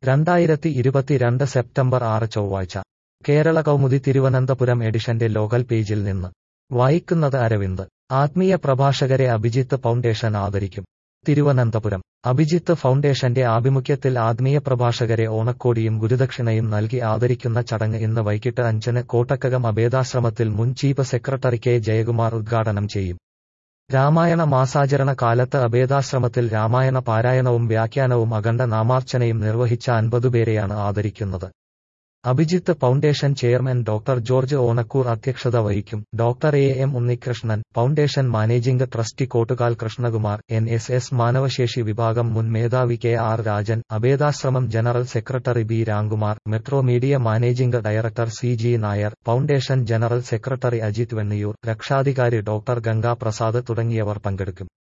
രണ്ടായിരത്തി ഇരുപത്തിരണ്ട് സെപ്റ്റംബർ ആറ് ചൊവ്വാഴ്ച കേരള കൗമുദി തിരുവനന്തപുരം എഡിഷന്റെ ലോകൽ പേജിൽ നിന്ന് വായിക്കുന്നത് അരവിന്ദ് ആത്മീയ പ്രഭാഷകരെ അഭിജിത്ത് ഫൗണ്ടേഷൻ ആദരിക്കും തിരുവനന്തപുരം അഭിജിത്ത് ഫൗണ്ടേഷന്റെ ആഭിമുഖ്യത്തിൽ ആത്മീയ പ്രഭാഷകരെ ഓണക്കോടിയും ഗുരുദക്ഷിണയും നൽകി ആദരിക്കുന്ന ചടങ്ങ് ഇന്ന് വൈകിട്ട് അഞ്ചിന് കോട്ടക്കകം അഭേദാശ്രമത്തിൽ മുൻ ചീഫ് സെക്രട്ടറി കെ ജയകുമാർ ഉദ്ഘാടനം ചെയ്യും രാമായണ മാസാചരണ കാലത്ത് അഭേദാശ്രമത്തിൽ രാമായണ പാരായണവും വ്യാഖ്യാനവും അഖണ്ഡ നാമാർച്ചനയും നിർവഹിച്ച അൻപതുപേരെയാണ് ആദരിക്കുന്നത് Abhijith foundation chairman doctor George Onakkoor അധ്യക്ഷത വഹിക്കും doctor A M Unnikrishnan foundation managing trustee Kottukal Krishnakumar N S S മാനവശേഷി വിഭാഗം മുൻ മേധാവി K R Rajan Abhedashramam general secretary B Ramkumar metro media managing director C G Nair foundation general secretary Ajith Venniyoor രക്ഷാധികാരി ഡോക്ടർ ഗംഗാ പ്രസാദ് തുടങ്ങിയവർ പങ്കെടുക്കും